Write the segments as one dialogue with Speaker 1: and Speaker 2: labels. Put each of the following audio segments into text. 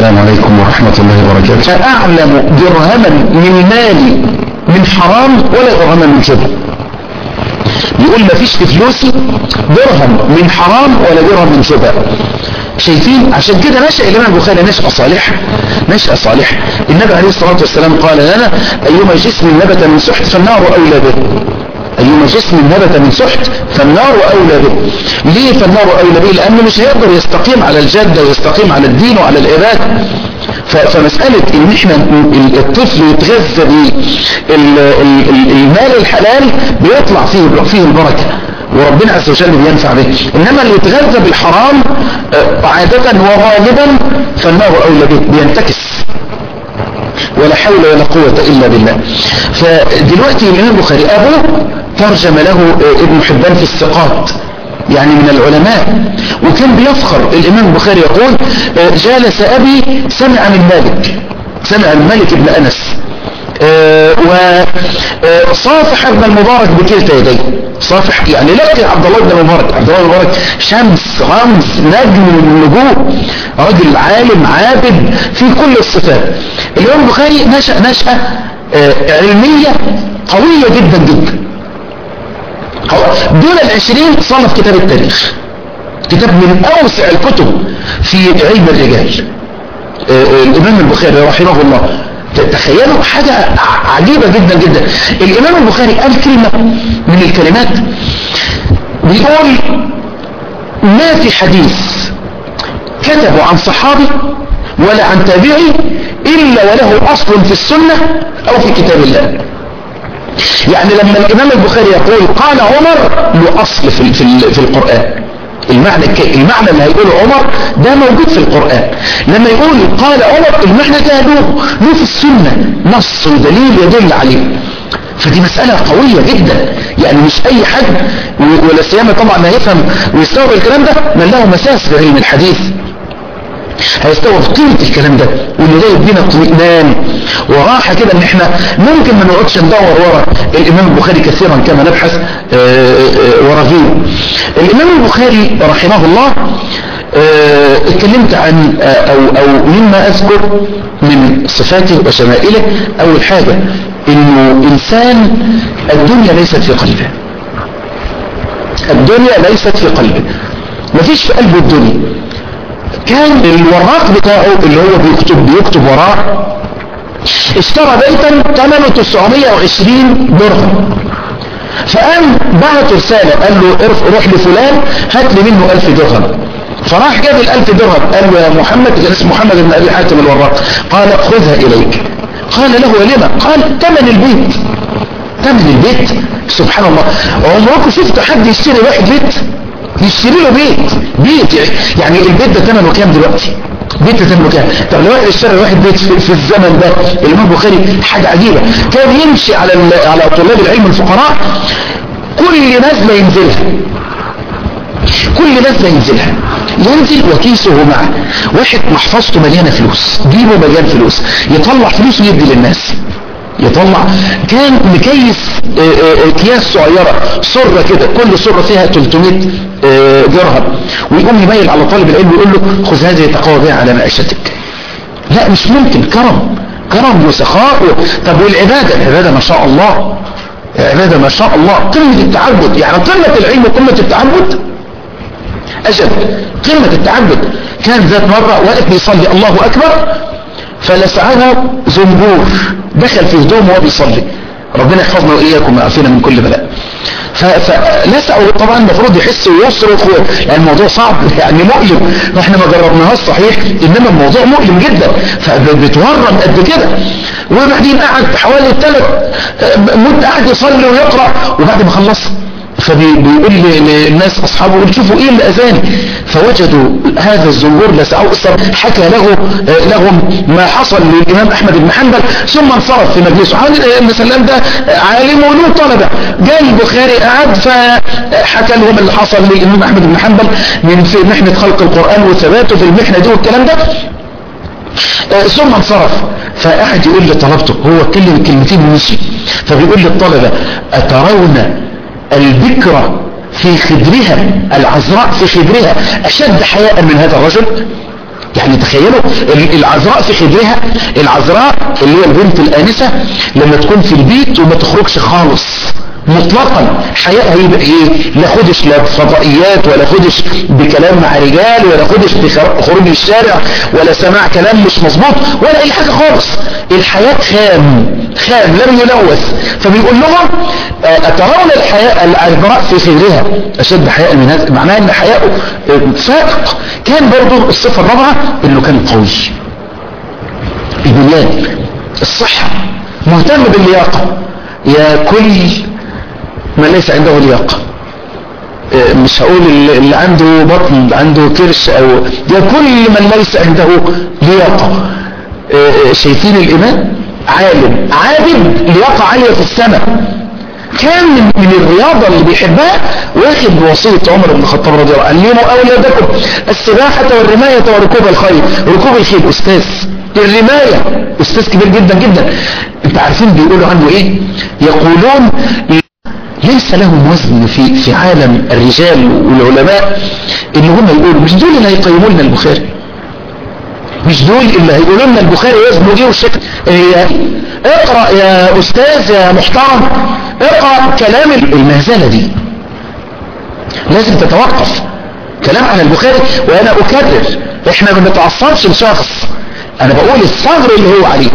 Speaker 1: السلام عليكم ورحمة الله وبركاته أعلم درهما من مالي من حرام ولا درهما من شبه يقول ما فيش في فلوسي درهم من حرام ولا درهم من شبه شايفين عشان كده نشأ الإمام البخاري نشأة صالحة نشأة صالحة النبي عليه الصلاة والسلام قال لنا أيما جسم نبت من سحت فالنار أولى به أيما جسم نبت من سحت فالنار أولى به ليه فالنار أولى به لأنه مش هيقدر يستقيم على الجادة ويستقيم على الدين وعلى العبادة فمسألة ان احنا الطفل يتغذى بالمال الحلال بيطلع فيه فيه البركة وربنا عز وجل بينفع به انما اللي يتغذى بالحرام عادة وغالبا فالنار اولى به بينتكس ولا حول ولا قوة الا بالله فدلوقتي الامام البخاري ابوه ترجم له ابن حبان في الثقات يعني من العلماء وكان بيفخر الامام البخاري يقول جالس ابي سمع من مالك سمع من مالك ابن انس وصافح ابن المبارك بكلتا يديه صافح يعني لقي عبد الله بن المبارك عبد الله بن المبارك شمس رمز نجم من النجوم رجل عالم عابد في كل الصفات الامام البخاري نشأ نشأة علمية قوية جدا جدا دون العشرين صنف كتاب التاريخ كتاب من أوسع الكتب في علم الرجال الإمام البخاري رحمه الله تخيلوا حاجة عجيبة جدا جدا الإمام البخاري قال كلمة من الكلمات بيقول ما في حديث كتبه عن صحابي ولا عن تابعي إلا وله أصل في السنة أو في كتاب الله يعني لما الإمام البخاري يقول قال عمر له أصل في, في, في القرآن المعنى المعنى اللي هيقوله عمر ده موجود في القرآن لما يقول قال عمر المعنى ده له له في السنة نص ودليل يدل عليه فدي مسألة قوية جدا يعني مش أي حد ولا سيما طبعا ما يفهم ويستوعب الكلام ده من له مساس في علم الحديث هيستوعب قيمة الكلام ده واللي ده يدينا اطمئنان وراحة كده ان احنا ممكن ما نقعدش ندور ورا الامام البخاري كثيرا كما نبحث ورا غيره الامام البخاري رحمه الله اتكلمت عن او او مما اذكر من صفاته وشمائله اول حاجة انه انسان الدنيا ليست في قلبه الدنيا ليست في قلبه مفيش في قلبه الدنيا كان الوراق بتاعه اللي هو بيكتب بيكتب وراه اشترى بيتا ثمنه 920 درهم فقام بعت رسالة قال له روح لفلان هات لي منه 1000 درهم فراح جاب ال 1000 درهم قال له يا محمد كان اسمه محمد بن ابي حاتم الوراق قال خذها اليك قال له لما قال ثمن البيت ثمن البيت سبحان الله عمركم شفتوا حد يشتري واحد بيت يشتري له بيت بيت يعني البيت ده ثمنه كام دلوقتي بيت ثمنه كام طب لو واحد اشترى واحد بيت في, في الزمن ده الامام البخاري حاجه عجيبه كان يمشي على على طلاب العلم الفقراء كل نزله ينزلها كل نزله ينزلها ينزل وكيسه معه واحد محفظته مليانه فلوس جيبه مليان فلوس يطلع فلوس ويدي للناس يطلع كان مكيس اكياس صغيرة سرة كده كل سرة فيها 300 درهم ويقوم يميل على طالب العلم ويقول له خذ هذه تقوى بها على معيشتك لا مش ممكن كرم كرم وسخاء و... طب والعبادة العبادة ما شاء الله العبادة ما شاء الله قمة التعبد يعني قمة العلم وقمة التعبد أجل قمة التعبد كان ذات مرة واقف بيصلي الله أكبر فلسعه زنبور دخل في هدومه وهو بيصلي ربنا يحفظنا واياكم ويعافينا من كل بلاء فلسعه طبعا المفروض يحس ويصرخ يعني الموضوع صعب يعني مؤلم احنا ما جربناهاش صحيح انما الموضوع مؤلم جدا فبتورم قد كده وبعدين قعد حوالي ثلاث مدة قعد يصلي ويقرأ وبعد ما خلص فبيقول للناس اصحابه يقول شوفوا ايه اللي اذاني فوجدوا هذا الزنبور لسعوا حكى له لهم ما حصل للامام احمد بن حنبل ثم انصرف في مجلسه مثلا ده عالم وله طلبه جاء البخاري قعد فحكى لهم اللي حصل للامام احمد بن حنبل من في محنه خلق القران وثباته في المحنه دي والكلام ده ثم انصرف فقعد يقول لطلبته هو كلم كلمتين ومشي فبيقول للطلبه اترون البكرة في خدرها العذراء في خدرها أشد حياء من هذا الرجل يعني تخيلوا العذراء في خدرها العذراء اللي هي البنت الآنسة لما تكون في البيت وما تخرجش خالص مطلقا حياء هيبقى ايه لا خدش لا بفضائيات ولا خدش بكلام مع رجال ولا خدش بخروج الشارع ولا سماع كلام مش مظبوط ولا اي حاجة خالص الحياة خام خام لم يلوث فبيقول لهم اترون الحياء العذراء في خيرها اشد حياء من هذا معناه ان حياءه فائق كان برضه الصفة الرابعة انه كان قوي البنيان الصحة مهتم باللياقة يا كل من ليس عنده لياقة مش هقول اللي عنده بطن عنده كرش او يا كل من ليس عنده لياقة شايفين الامام عالم عابد لياقة عالية في السماء كان من, من الرياضة اللي بيحبها واخد بوصية عمر بن الخطاب رضي الله عنه علموا اولادكم السباحة والرماية وركوب الخيل ركوب الخيل استاذ الرماية استاذ كبير جدا جدا انت عارفين بيقولوا عنه ايه يقولون ليس لهم وزن في في عالم الرجال والعلماء ان هم يقولوا مش دول اللي هيقيموا لنا البخاري مش دول اللي هيقولوا لنا البخاري وزنه ايه والشكل إيه اقرا يا استاذ يا محترم اقرا كلام المهزله دي لازم تتوقف كلام عن البخاري وانا اكرر احنا ما بنتعصبش لشخص انا بقول الصغر اللي هو عليه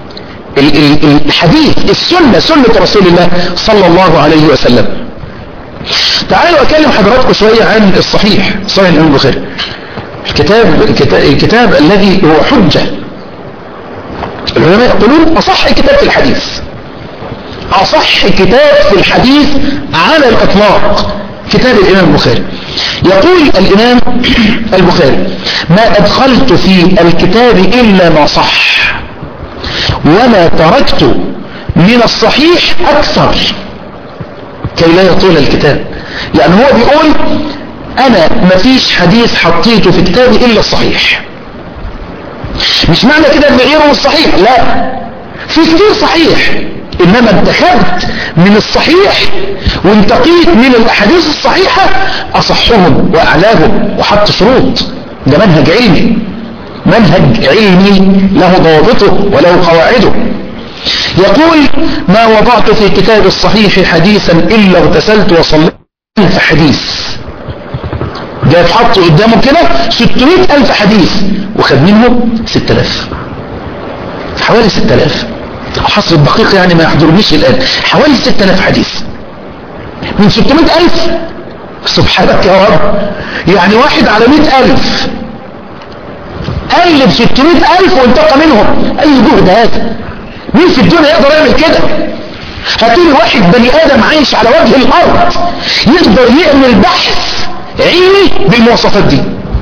Speaker 1: الحديث السنة سنة رسول الله صلى الله عليه وسلم تعالوا اكلم حضراتكم شوية عن الصحيح صحيح الامام البخاري الكتاب, الكتاب, الكتاب الذي هو حجة العلماء يقولون اصح كتاب في الحديث اصح كتاب في الحديث على الاطلاق كتاب الامام البخاري يقول الامام البخاري ما ادخلت في الكتاب الا ما صح وما تركت من الصحيح أكثر كي لا يطول الكتاب لأن هو بيقول أنا ما فيش حديث حطيته في كتابي إلا الصحيح مش معنى كده ان غيره الصحيح لا في كتير صحيح انما انتخبت من الصحيح وانتقيت من الاحاديث الصحيحة اصحهم واعلاهم وحط شروط ده منهج علمي منهج علمي له ضوابطه وله قواعده يقول ما وضعت في كتاب الصحيح حديثا إلا اغتسلت وصليت ألف حديث جاء حط قدامه كده 600 ألف حديث وخد منهم 6000 حوالي 6000 الحصر الدقيق يعني ما يحضرنيش الآن حوالي 6000 حديث من 600 ألف سبحانك يا رب يعني واحد على 100 ألف قلب 600 ألف وانتقى منهم أي جهد هذا مين في الدنيا يقدر يعمل كده هتقول واحد بني آدم عايش على وجه الأرض يقدر يعمل بحث علمي بالمواصفات دي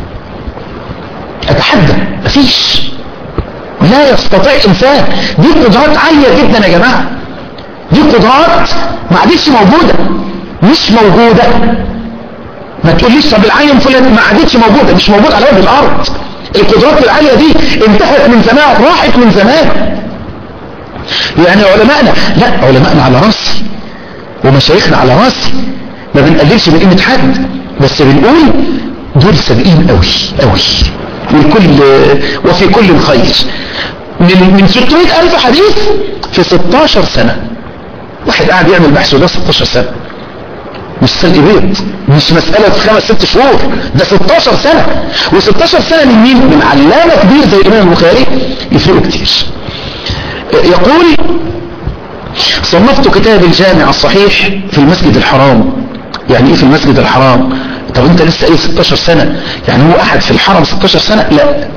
Speaker 1: أتحدى مفيش لا يستطيع إنسان دي قدرات عالية جدا يا جماعة دي قدرات ما عادتش موجودة مش موجودة ما تقوليش طب العين فلان ما عادتش موجودة مش موجود على وجه الأرض القدرات العالية دي انتهت من زمان راحت من زمان يعني علماءنا لا علماءنا على راسي ومشايخنا على راسي ما بنقللش من قيمة حد بس بنقول دول سابقين قوي قوي والكل وفي كل خير من من 600 ألف حديث في 16 سنة واحد قاعد يعمل بحث وده 16 سنة مش سلق بيض مش مسألة خمس ست شهور ده 16 سنة و16 سنة من مين من علامة كبير زي الإمام البخاري يفرقوا كتير يقول صنفت كتاب الجامع الصحيح في المسجد الحرام يعني ايه في المسجد الحرام طب انت لسه ايه 16 سنة يعني هو احد في الحرم 16 سنة لا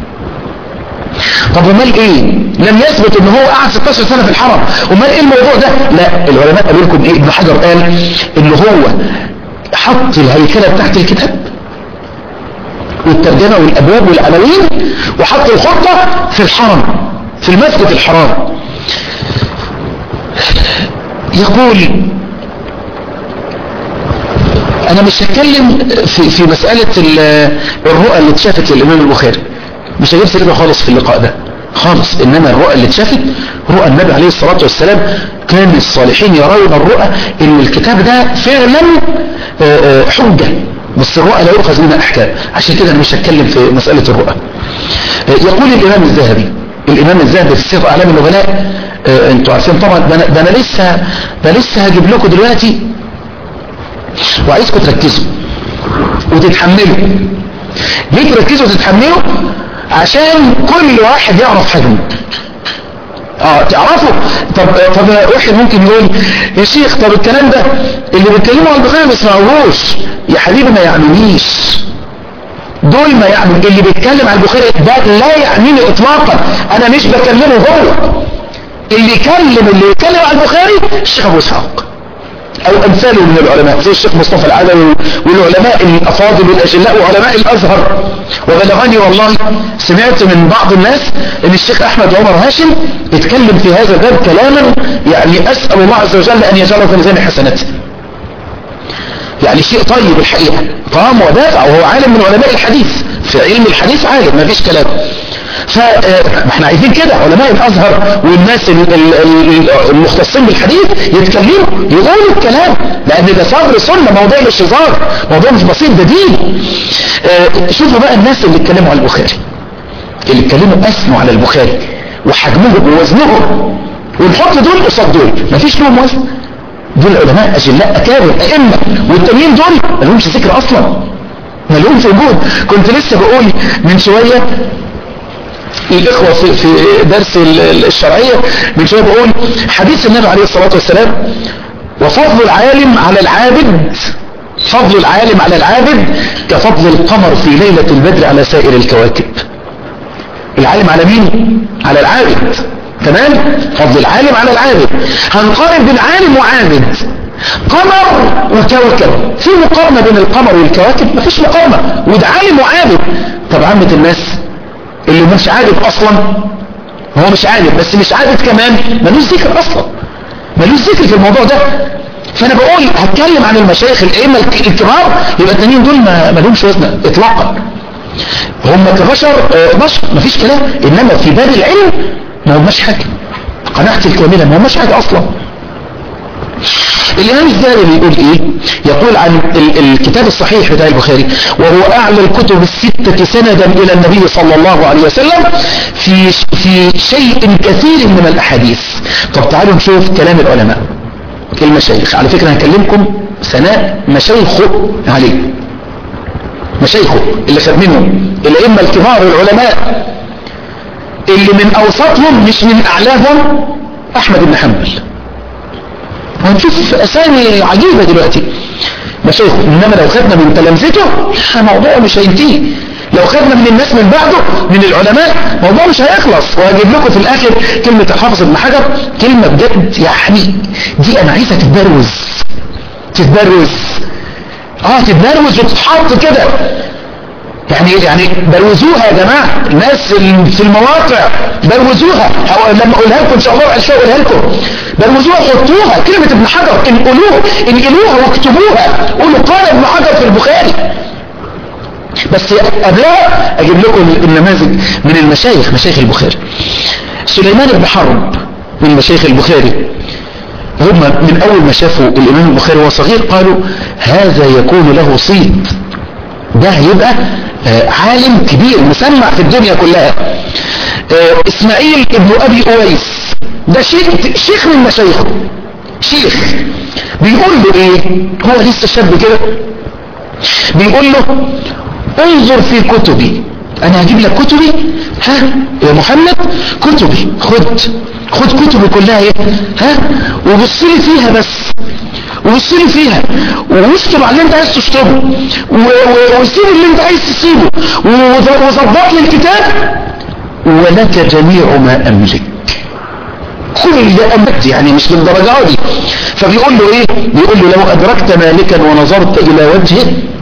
Speaker 1: طب ومال ايه لم يثبت ان هو قعد 16 سنة في الحرم ومال ايه الموضوع ده لا العلماء قالوا لكم ايه ابن حجر قال ان هو حط الهيكلة بتاعت الكتاب والترجمة والابواب والعناوين وحط الخطة في الحرم في المسجد الحرام يقول انا مش هتكلم في, في مسألة الرؤى اللي اتشافت للامام البخاري مش هجيب سيرتها خالص في اللقاء ده خالص انما الرؤى اللي اتشافت رؤى النبي عليه الصلاة والسلام كان الصالحين يرون الرؤى ان الكتاب ده فعلا حجة بس الرؤى لا يؤخذ منها احكام عشان كده انا مش هتكلم في مسألة الرؤى يقول الامام الذهبي الامام الذهبي في سير اعلام النبلاء آه، انتوا عارفين طبعا ده انا, ده أنا لسه ده لسه هجيب لكم دلوقتي وعايزكم تركزوا وتتحملوا ليه تركزوا وتتحملوا عشان كل واحد يعرف حجمه اه تعرفوا طب طب واحد ممكن يقول يا شيخ طب الكلام ده اللي بيتكلموا عن البخاري ما يسمعوهوش يا حبيبي ما يعنونيش دول ما يعني اللي بيتكلم عن البخاري ده لا يعنيني اطلاقا انا مش بكلمه هو اللي يكلم اللي يتكلم عن البخاري الشيخ ابو اسحاق او امثاله من العلماء زي الشيخ مصطفى العدوي والعلماء الافاضل والاجلاء وعلماء الازهر وبلغني والله سمعت من بعض الناس ان الشيخ احمد عمر هاشم اتكلم في هذا الباب كلاما يعني اسال الله عز وجل ان يجعله في ميزان حسناته يعني شيء طيب الحقيقه قام ودافع وهو عالم من علماء الحديث في علم الحديث عالم ما فيش كلام فاحنا عايزين كده علماء الازهر والناس المختصين بالحديث يتكلموا يقولوا الكلام لان ده صبر سنه موضوع مش هزار موضوع مش بسيط ده دين شوفوا بقى الناس اللي اتكلموا على البخاري اللي اتكلموا اثنوا على البخاري وحجمهم ووزنهم ونحط دول قصاد دول مفيش لهم وزن دول علماء اجلاء اكابر ائمه والتانيين دول ما لهمش ذكر اصلا ما لهمش وجود كنت لسه بقول من شويه الإخوة في, في درس الشرعية من شوية بقول حديث النبي عليه الصلاة والسلام وفضل العالم على العابد فضل العالم على العابد كفضل القمر في ليلة البدر على سائر الكواكب العالم على مين؟ على العابد تمام؟ فضل العالم على العابد هنقارن بين عالم وعابد قمر وكوكب في مقارنة بين القمر والكواكب مفيش مقارنة وده عالم وعابد طب عامة الناس اللي مش عابد اصلا هو مش عابد بس مش عابد كمان ملوش ذكر اصلا ملوش ذكر في الموضوع ده فانا بقول هتكلم عن المشايخ الائمه الكبار يبقى التانيين دول ما لهمش وزن اطلاقا هم كبشر بشر مفيش كلام انما في باب العلم ما هماش حاجه قناعتي الكامله ما هماش حاجه اصلا الإمام الزاري بيقول إيه يقول عن الكتاب الصحيح بتاع البخاري وهو أعلى الكتب الستة سندا إلى النبي صلى الله عليه وسلم في في شيء كثير من الأحاديث طب تعالوا نشوف كلام العلماء المشايخ على فكرة هكلمكم سناء مشايخه عليه مشايخه اللي خد منهم الأئمة الكبار العلماء اللي من أوسطهم مش من أعلاهم أحمد بن حنبل هنشوف اسامي عجيبة دلوقتي مشايخ انما لو خدنا من تلامذته الموضوع مش هينتهي لو خدنا من الناس من بعده من العلماء موضوع مش هيخلص وهجيب لكم في الاخر كلمة الحافظ ابن حجر كلمة بجد يعني دي انا عايزة تتبروز تتبروز اه تتبروز وتتحط كده يعني يعني بروزوها يا جماعة الناس في المواقع بروزوها لما اقولها لكم ان شاء الله العشاء اقولها لكم بروزوها حطوها كلمة ابن حجر انقلوها انقلوها واكتبوها قولوا قال ابن حجر في البخاري بس قبلها اجيب لكم النماذج من المشايخ مشايخ البخاري سليمان بن حرب من مشايخ البخاري هم من اول ما شافوا الامام البخاري وهو صغير قالوا هذا يكون له صيت ده هيبقى عالم كبير مسمع في الدنيا كلها اسماعيل ابن ابي اويس ده شيخ شيخ من مشايخه شيخ بيقول له ايه هو لسه شاب كده بيقول له انظر في كتبي انا هجيب لك كتبي ها يا محمد كتبي خد خد كتبي كلها ايه ها وبص لي فيها بس وبص لي فيها واشطب على اللي انت عايز تشطبه وسيب اللي انت عايز تسيبه وظبط لي الكتاب ولك جميع ما املك كل ده املك يعني مش للدرجه دي فبيقول له ايه بيقول له لو ادركت مالكا ونظرت الى وجهه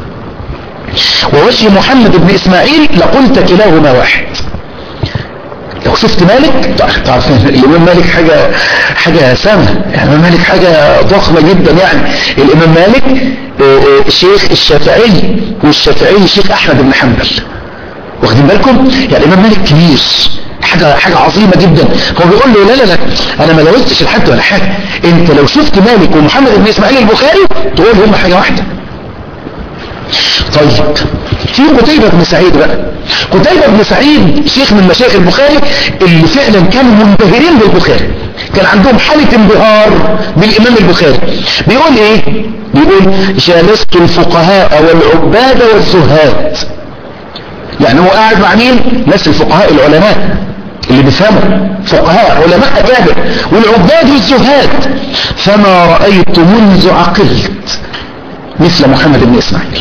Speaker 1: ووجه محمد بن اسماعيل لقلت كلاهما واحد لو شفت مالك تعرف الامام مالك حاجة حاجة سامة يعني الامام مالك حاجة ضخمة جدا يعني الامام مالك شيخ الشافعي والشافعي شيخ احمد بن حنبل واخدين بالكم يعني الامام مالك كبير حاجة حاجة عظيمة جدا هو بيقول له لا لا لا انا ما لوثتش لحد ولا حاجة انت لو شفت مالك ومحمد بن اسماعيل البخاري تقول هم حاجة واحدة طيب في قتيبة بن سعيد بقى قتيبة بن سعيد شيخ من مشايخ البخاري اللي فعلا كانوا منبهرين بالبخاري كان عندهم حالة انبهار بالإمام البخاري بيقول ايه بيقول جالست الفقهاء والعباد والزهاد يعني هو قاعد مع مين ناس الفقهاء العلماء اللي بيفهموا فقهاء علماء أكابر والعباد والزهاد فما رأيت منذ عقلت مثل محمد بن إسماعيل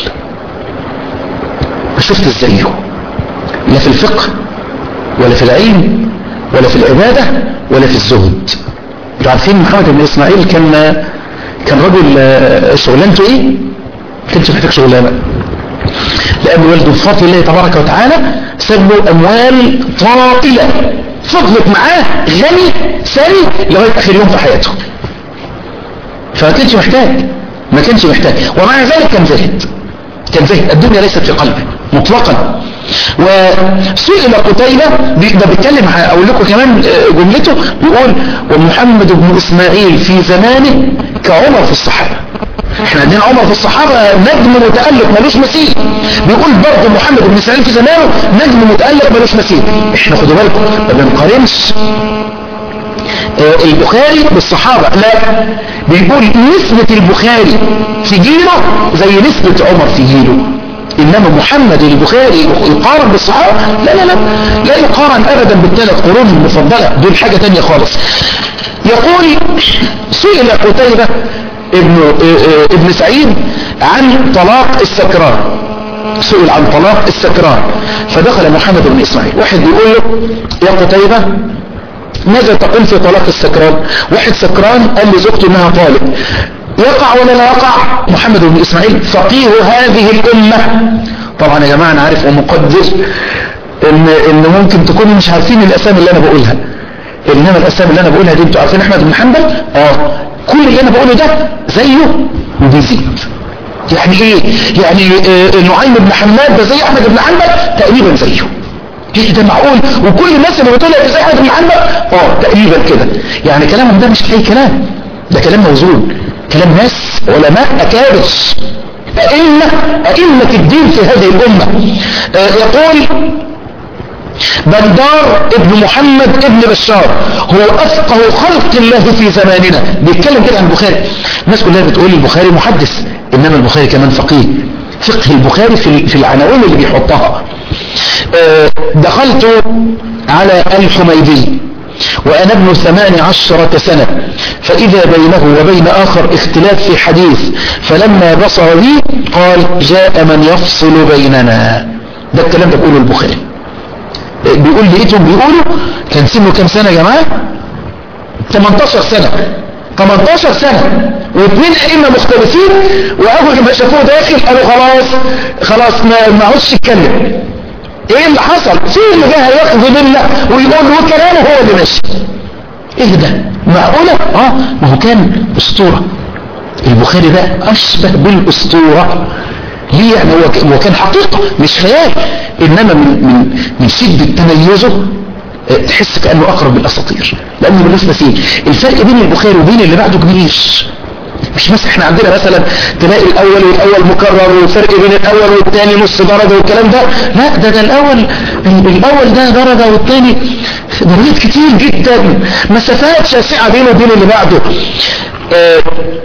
Speaker 1: ما شفت ازايه لا في الفقه ولا في العلم ولا في العبادة ولا في الزهد انتوا عارفين محمد بن إسماعيل كان كان رجل شغلانته ايه كانش محتاج شغلانه لأن والده بفضل الله تبارك وتعالى ساب له أموال طائلة فضلت معاه غني ثري لغاية آخر يوم في حياته فما كانش محتاج ما كانش محتاج ومع ذلك كان زاهد كان زاهد الدنيا ليست في قلبه مطلقا وسئل قتيبة ده بيتكلم اقول لكم كمان جملته بيقول ومحمد بن اسماعيل في زمانه كعمر في الصحابة احنا عندنا عمر في الصحابة نجم متألق ملوش مثيل بيقول برضه محمد بن اسماعيل في زمانه نجم متألق ملوش مثيل احنا خدوا بالكم ما بنقارنش البخاري بالصحابة لا بيقول نسبة البخاري في جيله زي نسبة عمر في جيله إنما محمد البخاري يقارن بالصحابة لا لا لا لا يقارن أبدا بالثلاث قرون المفضلة دول حاجة تانية خالص يقول سئل قتيبة ابن, ابن سعيد عن طلاق السكران سئل عن طلاق السكران فدخل محمد بن إسماعيل واحد بيقول له يا قتيبة ماذا تقول في طلاق السكران واحد سكران قال لزوجته انها طالق يقع ولا لا يقع محمد بن اسماعيل فقيه هذه الامة طبعا يا جماعة انا عارف ومقدر ان, إن ممكن تكونوا مش عارفين الاسامي اللي انا بقولها انما الاسامي اللي انا بقولها دي انتوا عارفين احمد بن حنبل اه كل اللي انا بقوله ده زيه وبيزيد يعني ايه يعني آه نعيم بن حماد ده زي احمد بن حنبل تقريبا زيه ايه ده معقول وكل الناس اللي بتقولها زي احمد بن حنبل اه تقريبا كده يعني كلامهم ده مش اي كلام ده كلام موزون كلام ناس علماء اكابر ائمه ائمه الدين في هذه الامه آه يقول بندار ابن محمد ابن بشار هو افقه خلق الله في زماننا بيتكلم كده عن البخاري الناس كلها بتقول البخاري محدث انما البخاري كمان فقيه فقه البخاري في في العناوين اللي بيحطها دخلت على الحميدي وأنا ابن ثمان عشرة سنة فإذا بينه وبين آخر اختلاف في حديث فلما بصر لي قال جاء من يفصل بيننا ده الكلام ده بيقوله البخاري بيقول لقيتهم بيقولوا كان سنه كام سنة يا جماعة 18 سنة 18 سنة واثنين ائمه مختلفين واول ما شافوه داخل قالوا خلاص خلاص ما ما عودش يتكلم ايه اللي حصل في اللي جه هياخذ بالله ويقول له كلامه هو اللي ماشي ايه ده معقوله اه ما هو كان اسطوره البخاري ده اشبه بالاسطوره ليه يعني هو هو كان حقيقه مش خيال انما من من من شده تميزه تحس كانه اقرب للاساطير لانه ملوش مثيل الفرق بين البخاري وبين اللي بعده كبير مش مثلا احنا عندنا مثلا تلاقي الاول والاول مكرر والفرق بين الاول والثاني نص درجة والكلام ده لا ده ده الاول الاول ده درجة والثاني درجات كتير جدا مسافات شاسعة بينه وبين اللي بعده اه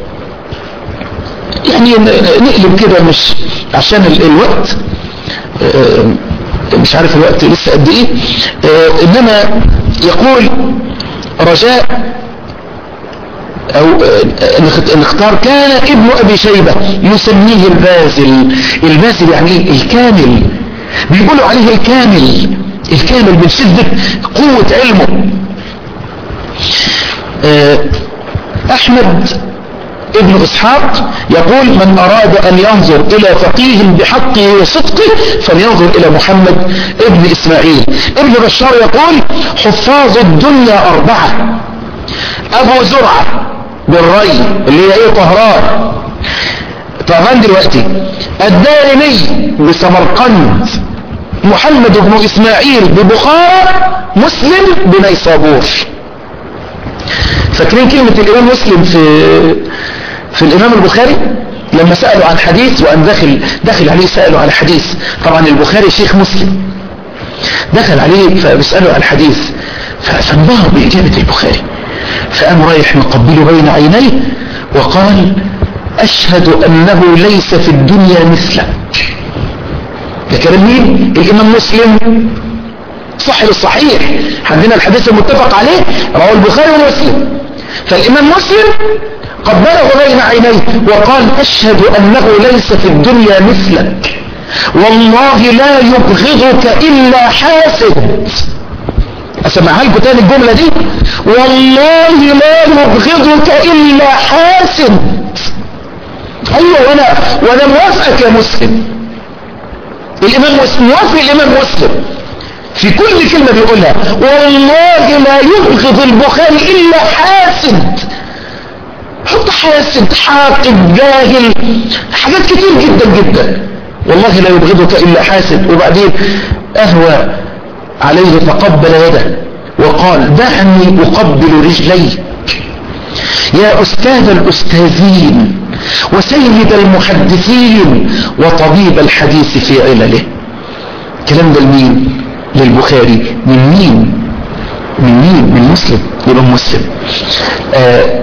Speaker 1: يعني نقلب كده مش عشان الوقت اه مش عارف الوقت لسه قد ايه اه انما يقول رجاء او نختار كان ابن ابي شيبة يسميه البازل البازل يعني ايه الكامل بيقولوا عليه الكامل الكامل من شدة قوة علمه احمد ابن اسحاق يقول من اراد ان ينظر الى فقيه بحقه وصدقه فلينظر الى محمد ابن اسماعيل ابن بشار يقول حفاظ الدنيا اربعة ابو زرعة بالري اللي هي ايه طهران طهران دلوقتي الدارمي بسمرقند محمد بن اسماعيل ببخارى مسلم بنيسابور فاكرين كلمة الامام مسلم في في الامام البخاري لما سألوا عن حديث وأن دخل, دخل عليه سألوا على حديث طبعا البخاري شيخ مسلم دخل عليه فبيسألوا عن الحديث فانبهر بإجابة البخاري فقام رايح مقبله بين عينيه وقال أشهد أنه ليس في الدنيا مثله ده كلام مين؟ الإمام مسلم صحيح الصحيح عندنا الحديث المتفق عليه رواه البخاري ومسلم فالإمام مسلم قبله بين عينيه وقال أشهد أنه ليس في الدنيا مثلك والله لا يبغضك إلا حاسد أسمعها لكم تاني الجملة دي والله لا يبغضك إلا حاسد أيوة وأنا, وأنا موافقك يا مسلم الإمام مسلم موافق الإمام مسلم في كل كلمة بيقولها والله لا يبغض البخاري إلا حاسد حط حاسد حاقد جاهل حاجات كتير جدا جدا والله لا يبغضك إلا حاسد وبعدين أهوى عليه فقبل يده وقال دعني أقبل رجليك يا أستاذ الأستاذين وسيد المحدثين وطبيب الحديث في علله كلام ده لمين للبخاري من مين من مين من مسلم يبقى مسلم آه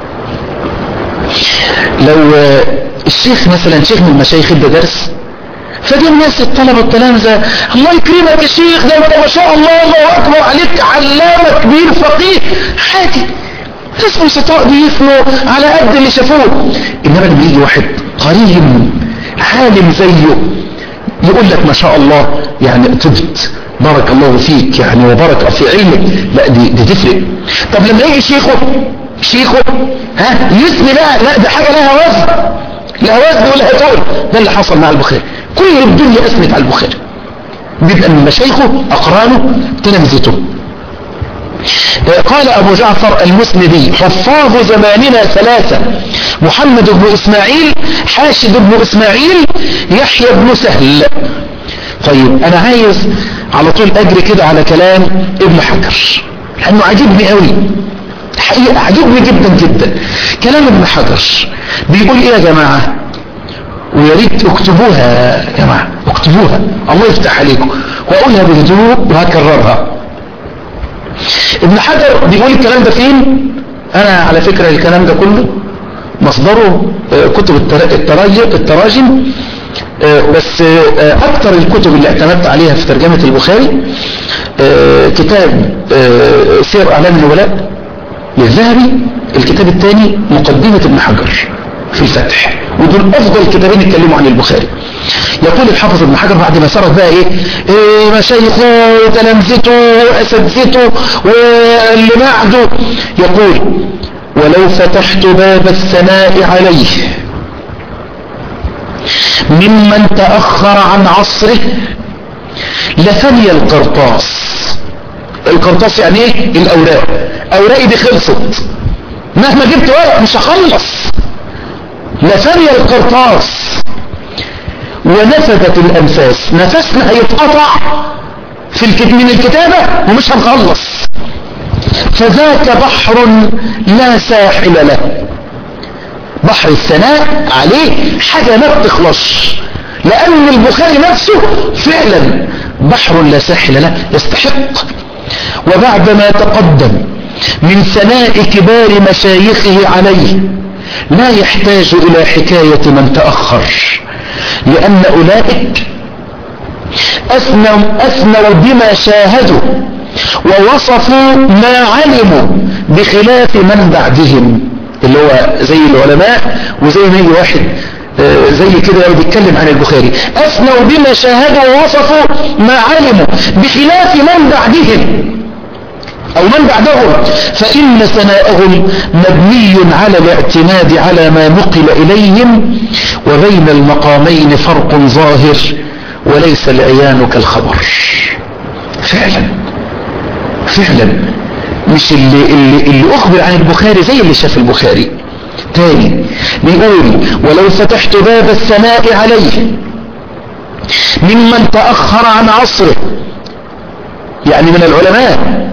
Speaker 1: لو آه الشيخ مثلا شيخ من المشايخ ده درس فدي الناس الطلبة التلامذة الله يكرمك يا شيخ ده انت ما شاء الله الله اكبر عليك علامة كبير فقيه حاجة اسمه ستاء بيثنوا على قد اللي شافوه انما لما يجي واحد قريب عالم زيه يقول لك ما شاء الله يعني طبت بارك الله فيك يعني وبارك في علمك لا دي, دي تفرق طب لما يجي شيخه شيخه ها يثني بقى لا ده حاجة لها وزن لها وزن ولها طول ده اللي حصل مع البخاري كل الدنيا اثنت على البخاري بيبقى من مشايخه اقرانه تلامذته قال أبو جعفر المسندي حفاظ زماننا ثلاثة محمد بن إسماعيل حاشد بن إسماعيل يحيى بن سهل طيب أنا عايز على طول أجري كده على كلام ابن حجر لأنه عجبني قوي حقيقة عجبني جدا جدا كلام ابن حجر بيقول إيه يا جماعة ويا ريت اكتبوها يا جماعة اكتبوها الله يفتح عليكم وأقولها بهدوء وهكررها ابن حجر بيقول الكلام ده فين انا على فكرة الكلام ده كله مصدره كتب التراجم بس اكتر الكتب اللي اعتمدت عليها في ترجمة البخاري كتاب سير اعلام النبلاء للذهبي الكتاب الثاني مقدمة ابن حجر في الفتح ودول افضل كتابين اتكلموا عن البخاري يقول الحافظ ابن حجر بعد ما سرد بقى ايه, إيه مشايخه وتلامذته واساتذته واللي بعده يقول ولو فتحت باب الثناء عليه ممن تأخر عن عصره لفني القرطاس القرطاس يعني ايه الاوراق اوراقي دي خلصت مهما جبت ورق مش هخلص لفني القرطاس ونفذت الأنفاس نفسنا هيتقطع في الكت... من الكتابة ومش هنخلص فذاك بحر لا ساحل له بحر الثناء عليه حاجة ما بتخلص لأن البخاري نفسه فعلا بحر لا ساحل له يستحق وبعدما تقدم من ثناء كبار مشايخه عليه لا يحتاج إلى حكاية من تأخر لأن أولئك أثنوا, أثنوا بما شاهدوا ووصفوا ما علموا بخلاف من بعدهم اللي هو زي العلماء وزي ما يجي واحد زي كده بيتكلم عن البخاري أثنوا بما شاهدوا ووصفوا ما علموا بخلاف من بعدهم أو من بعدهم فإن ثناءهم مبني على الاعتماد على ما نقل إليهم وبين المقامين فرق ظاهر وليس العيان كالخبر فعلا فعلا مش اللي, اللي, اللي أخبر عن البخاري زي اللي شاف البخاري تاني بيقول ولو فتحت باب الثناء عليه ممن تأخر عن عصره يعني من العلماء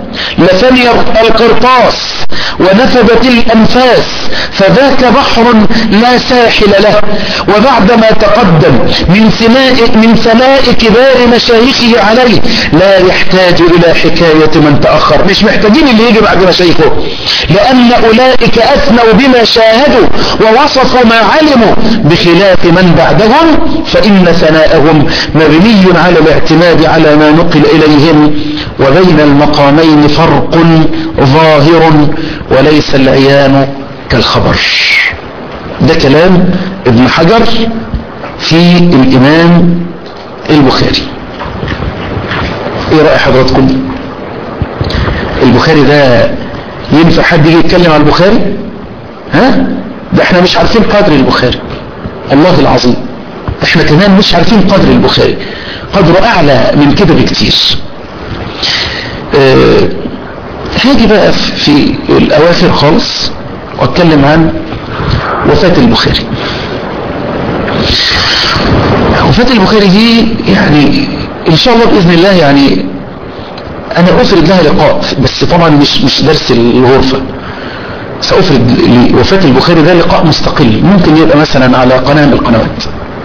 Speaker 1: لفني القرطاس ونفذت الأنفاس فذاك بحر لا ساحل له وبعدما تقدم من سماء, من سماء كبار مشايخه عليه لا يحتاج إلى حكاية من تأخر مش محتاجين اللي يجي بعد مشايخه لأن أولئك أثنوا بما شاهدوا ووصفوا ما علموا بخلاف من بعدهم فإن ثناءهم مبني على الاعتماد على ما نقل إليهم وبين المقامين فرق ظاهر وليس العيان كالخبر ده كلام ابن حجر في الإمام البخاري ايه رأي حضراتكم البخاري ده ينفع حد يجي يتكلم عن البخاري ها ده احنا مش عارفين قدر البخاري الله العظيم احنا كمان مش عارفين قدر البخاري قدره اعلى من كده بكتير اه هاجي بقى في الاواخر خالص واتكلم عن وفاة البخاري وفاة البخاري دي يعني ان شاء الله باذن الله يعني انا افرد لها لقاء بس طبعا مش مش درس الغرفة سأفرد لوفاة البخاري ده لقاء مستقل ممكن يبقى مثلا على قناة من القنوات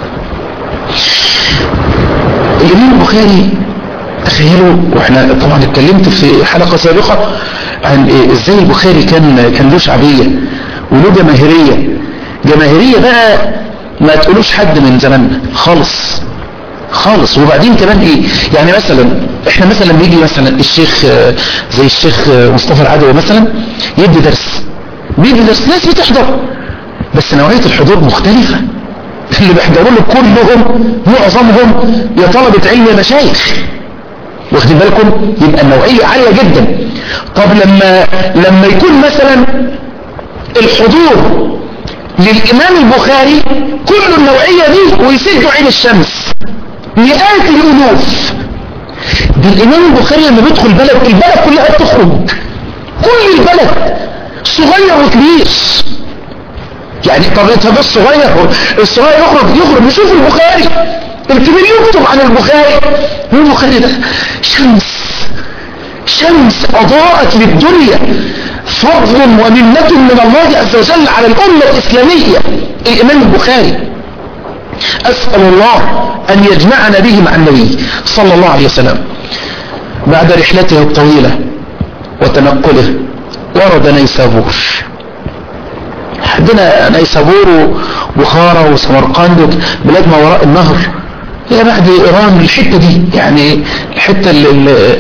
Speaker 1: الإمام البخاري تخيلوا واحنا طبعا اتكلمت في حلقة سابقة عن إيه ازاي البخاري كان كان له شعبية وله جماهيرية جماهيرية بقى ما تقولوش حد من زماننا خالص خالص وبعدين كمان ايه يعني مثلا احنا مثلا بيجي مثلا الشيخ زي الشيخ مصطفى العدوي مثلا يدي درس بيدي درس ناس بتحضر بس نوعية الحضور مختلفة اللي بيحضروا له كلهم معظمهم يا طلبة علم يا مشايخ واخدين بالكم يبقى النوعية عالية جدا طب لما لما يكون مثلا الحضور للإمام البخاري كل النوعية دي ويسدوا عين الشمس مئات الألوف ده الإمام البخاري لما بيدخل بلد البلد كلها بتخرج كل البلد صغير وكبير يعني طب طب الصغير الصغير يخرج يخرج يشوف البخاري الكبير يكتب عن البخاري هو البخاري ده شمس شمس أضاءت للدنيا فضل ومنة من الله عز وجل على الأمة الإسلامية الإمام البخاري أسأل الله أن يجمعنا به مع النبي صلى الله عليه وسلم بعد رحلته الطويلة وتنقله ورد نيسابور عندنا نيسابور وبخارى وسمرقند بلاد ما وراء النهر هي بعد إيران الحتة دي يعني الحتة اللي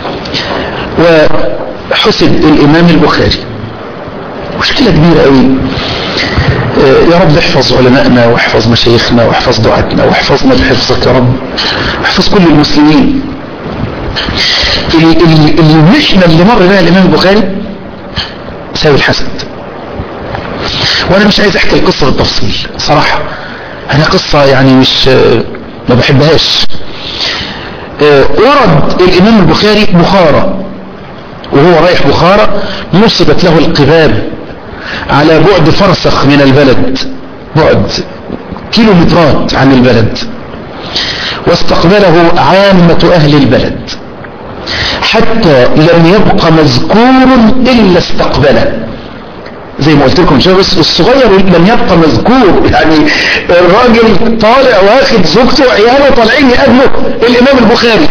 Speaker 1: وحسد الإمام البخاري مشكلة كبيرة قوي يا رب احفظ علمائنا واحفظ مشايخنا واحفظ دعاتنا واحفظنا بحفظك يا رب احفظ كل المسلمين المحنة اللي مر بها الإمام البخاري ساوي الحسد وانا مش عايز احكي القصة بالتفصيل صراحة انا قصة يعني مش ما بحبهاش ورد الامام البخاري بخارى وهو رايح بخارى نصبت له القباب على بعد فرسخ من البلد بعد كيلومترات عن البلد واستقبله عامة اهل البلد حتى لم يبق مذكور الا استقبله زي ما قلت لكم شباب الصغير لم يبقى مذكور يعني الراجل طالع واخد زوجته وعياله طالعين يقابلوا الامام البخاري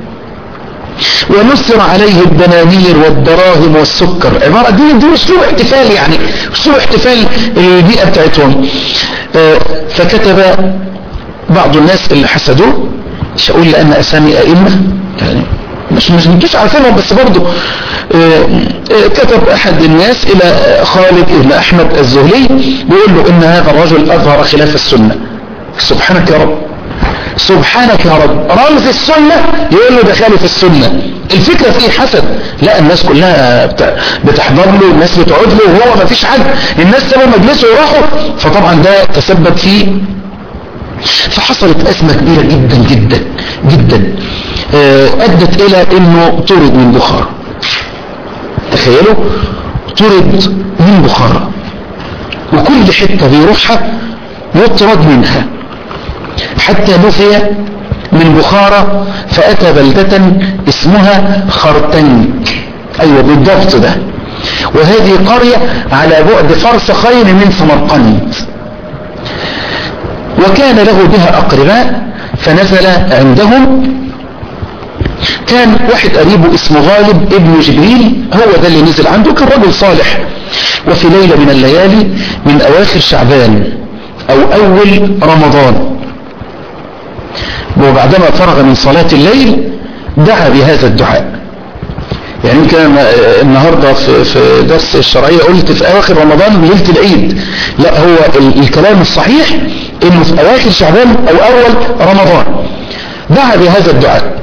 Speaker 1: ونسر عليه الدنانير والدراهم والسكر عبارة دي دي اسلوب احتفال يعني اسلوب احتفال البيئة بتاعتهم فكتب بعض الناس اللي حسدوه مش هقول لان اسامي ائمة يعني مش مش انتوش عارفينهم بس برضه كتب احد الناس الى خالد بن احمد الزهلي بيقول له ان هذا الرجل اظهر خلاف السنة سبحانك يا رب سبحانك يا رب رمز السنة يقول له ده خالف السنة الفكرة في ايه حسد لا الناس كلها بتحضر له الناس بتقعد له وهو ما فيش حد الناس سابوا مجلسه وراحوا فطبعا ده تسبب فيه فحصلت أزمة كبيرة جدا جدا جدا أدت إلى أنه طرد من بخارى تخيلوا طرد من بخارى وكل حتة بيروحها يطرد منها حتى نفي من بخارى فأتى بلدة اسمها خرتنك ايوه بالضبط ده وهذه قرية على بعد فرسخين من سمرقند وكان له بها أقرباء فنزل عندهم كان واحد قريبه اسمه غالب ابن جبريل هو ده اللي نزل عنده كان رجل صالح وفي ليلة من الليالي من أواخر شعبان أو أول رمضان وبعدما فرغ من صلاة الليل دعا بهذا الدعاء يعني يمكن النهاردة في, في درس الشرعية قلت في أواخر رمضان ليلة العيد لا هو الكلام الصحيح انه في أواخر شعبان أو أول رمضان دعا بهذا الدعاء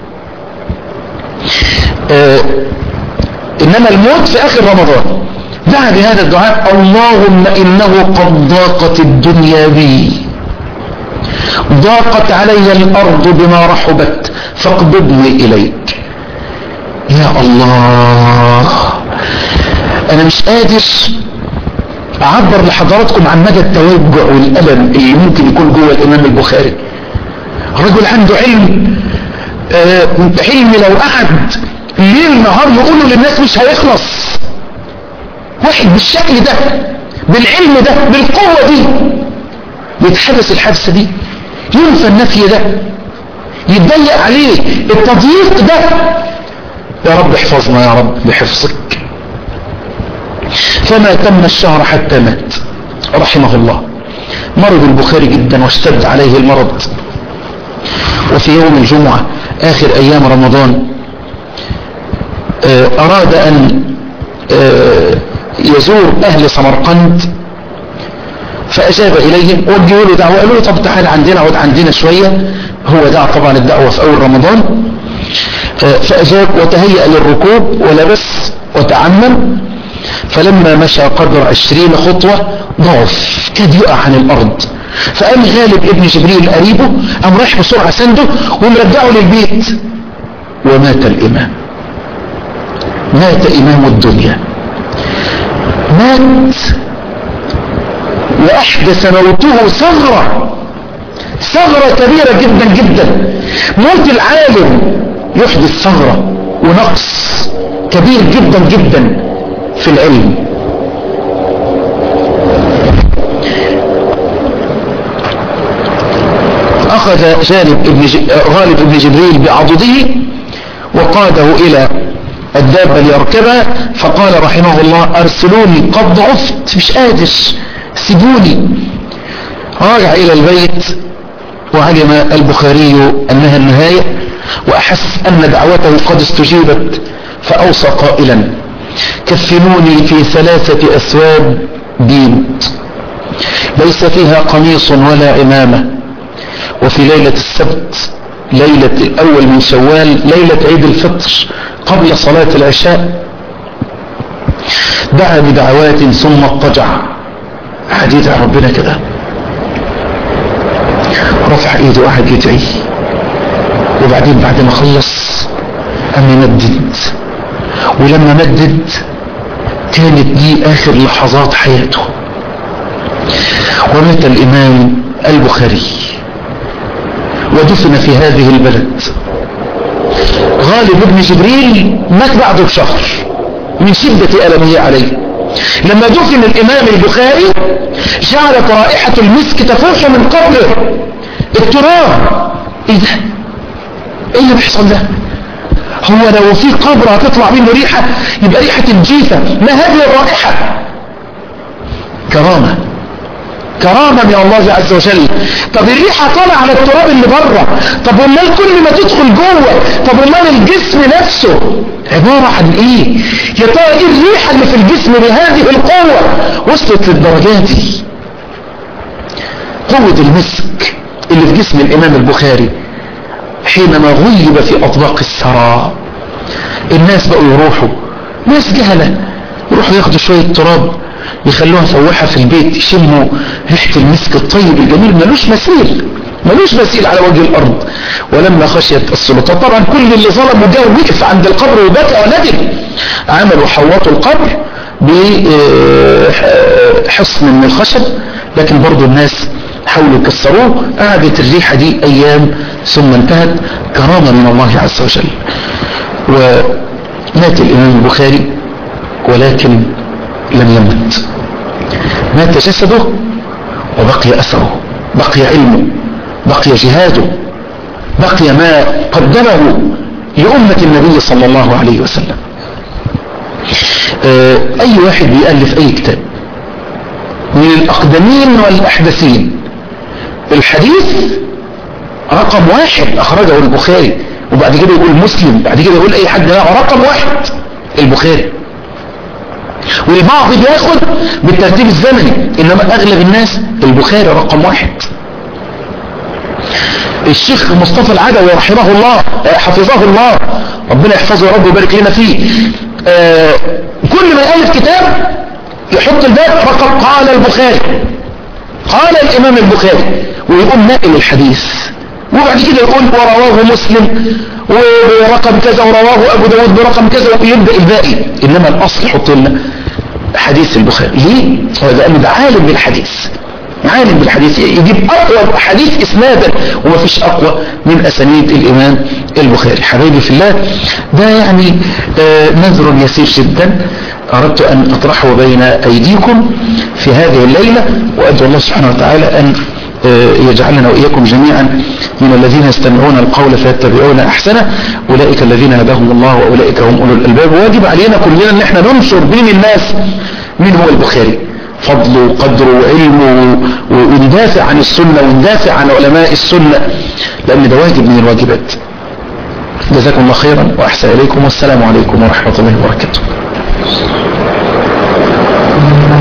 Speaker 1: آه إنما الموت في آخر رمضان دعا بهذا الدعاء اللهم إنه قد ضاقت الدنيا بي ضاقت علي الأرض بما رحبت فاقبضني إليك يا الله أنا مش قادر أعبر لحضراتكم عن مدى التوجع والألم اللي ممكن يكون جوه الإمام البخاري رجل عنده علم آه علم لو قعد ليل نهار يقولوا للناس مش هيخلص واحد بالشكل ده بالعلم ده بالقوة دي يتحبس الحبسة دي ينفى النفي ده يتضيق عليه التضييق ده يا رب احفظنا يا رب بحفظك فما تم الشهر حتى مات رحمه الله مرض البخاري جدا واشتد عليه المرض وفي يوم الجمعة آخر أيام رمضان أراد أن يزور أهل سمرقند فأجاب إليهم وجهوا له دعوة قالوا له طب تعال عندنا اقعد عندنا شوية هو دعا طبعا الدعوة في أول رمضان فأجاب وتهيأ للركوب ولبس وتعمم فلما مشى قدر عشرين خطوة ضعف كاد يقع عن الأرض فقام غالب ابن جبريل قريبه قام رايح بسرعة سنده ومرجعه للبيت ومات الإمام مات إمام الدنيا مات وأحدث موته ثغرة ثغرة كبيرة جدا جدا موت العالم يحدث ثغرة ونقص كبير جدا جدا في العلم أخذ جانب ابن ج... غالب ابن جبريل بعضده وقاده إلى الدابة ليركبها فقال رحمه الله أرسلوني قد ضعفت مش قادر سيبوني راجع إلى البيت وعلم البخاري أنها النهاية وأحس أن دعوته قد استجيبت فأوصى قائلا كفنوني في ثلاثة أثواب بيض ليس فيها قميص ولا عمامة وفي ليلة السبت ليلة الأول من شوال ليلة عيد الفطر قبل صلاة العشاء دعا بدعوات ثم اضطجع حديث عن ربنا كده رفع ايده وقعد يدعي وبعدين بعد ما خلص قام يمدد ولما مدد كانت دي اخر لحظات حياته ومات الامام البخاري ودفن في هذه البلد غالب ابن جبريل مات بعده بشهر من شدة ألمه عليه لما دفن الإمام البخاري جعلت رائحة المسك تفوح من قبره التراب ايه ده ايه اللي بيحصل ده هو لو في قبر هتطلع منه ريحة يبقى ريحة الجيفة ما هذه الرائحة كرامة كرامة من الله عز وجل طب الريحة طالعة على التراب اللي بره طب امال كل ما تدخل جوه طب امال الجسم نفسه عبارة عن ايه يا ترى ايه الريحة اللي في الجسم بهذه القوة وصلت للدرجات دي قوة المسك اللي في جسم الامام البخاري حينما غيب في اطباق الثرى الناس بقوا يروحوا ناس جهلة يروحوا ياخدوا شوية تراب يخلوها فوحة في البيت يشموا ريحة المسك الطيب الجميل ملوش مثيل ملوش مثيل على وجه الارض ولما خشيت السلطات طبعا كل اللي ظلم وجاء وقف عند القبر وبكى وندم عملوا حوطوا القبر بحصن من الخشب لكن برضو الناس حاولوا يكسروه قعدت الريحة دي ايام ثم انتهت كرامة من الله عز وجل مات الإمام البخاري ولكن لم يمت مات جسده وبقي أثره بقي علمه بقي جهاده بقي ما قدمه لأمة النبي صلى الله عليه وسلم أي واحد بيألف أي كتاب من الأقدمين والأحدثين الحديث رقم واحد أخرجه البخاري وبعد كده يقول مسلم بعد كده يقول أي حد رقم واحد البخاري والبعض بياخد بالترتيب الزمني إنما أغلب الناس البخاري رقم واحد الشيخ مصطفى العدوي رحمه الله حفظه الله ربنا يحفظه يا رب ويبارك لنا فيه آه كل ما يألف كتاب يحط الباب رقم قال البخاري قال الإمام البخاري ويقوم ناقل الحديث وبعد كده يقول ورواه مسلم ورقم كذا ورواه أبو داود برقم كذا ويبدأ الباقي إنما الأصل يحط لنا حديث البخاري ليه؟ لأنه ده عالم بالحديث عالم بالحديث يجيب أقوى حديث إسنادا وما فيش أقوى من أسانيد الإمام البخاري حبايبي في الله ده يعني آه نذر يسير جدا أردت أن أطرحه بين أيديكم في هذه الليلة وأدعو الله سبحانه وتعالى أن آه يجعلنا وإياكم جميعا من الذين يستمعون القول فيتبعون أحسنه أولئك الذين هداهم الله وأولئك هم أولو الألباب واجب علينا كلنا أن احنا ننشر بين الناس من هو البخاري فضله وقدره وعلمه وندافع عن السنة وندافع عن علماء السنة لأن ده واجب من الواجبات جزاكم الله خيرا وأحسن إليكم والسلام عليكم ورحمة الله وبركاته